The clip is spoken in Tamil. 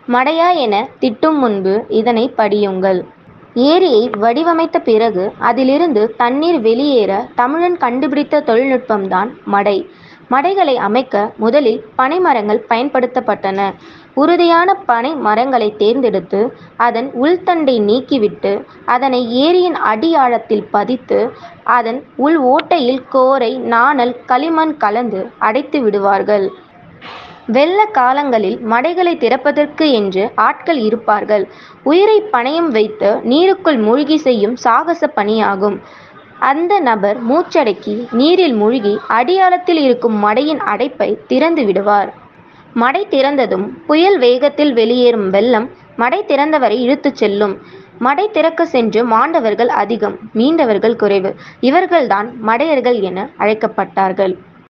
மடையா என திட்டும் முன்பு இதனை படியுங்கள் ஏரியை வடிவமைத்த பிறகு அதிலிருந்து தண்ணீர் வெளியேற தமிழன் கண்டுபிடித்த தொழில்நுட்பம்தான் மடை மடைகளை அமைக்க முதலில் பனை மரங்கள் பயன்படுத்தப்பட்டன உறுதியான பனை மரங்களை தேர்ந்தெடுத்து அதன் உள்தண்டை நீக்கிவிட்டு அதனை ஏரியின் அடி ஆழத்தில் பதித்து அதன் உள் ஓட்டையில் கோரை நாணல் களிமண் கலந்து அடைத்து விடுவார்கள் வெள்ள காலங்களில் மடைகளை திறப்பதற்கு என்று ஆட்கள் இருப்பார்கள் உயிரை பணயம் வைத்து நீருக்குள் மூழ்கி செய்யும் சாகச பணியாகும் அந்த நபர் மூச்சடக்கி நீரில் மூழ்கி அடியாழத்தில் இருக்கும் மடையின் அடைப்பை திறந்து விடுவார் மடை திறந்ததும் புயல் வேகத்தில் வெளியேறும் வெள்ளம் மடை திறந்தவரை இழுத்துச் செல்லும் மடை திறக்க சென்று மாண்டவர்கள் அதிகம் மீண்டவர்கள் குறைவு இவர்கள்தான் மடையர்கள் என அழைக்கப்பட்டார்கள்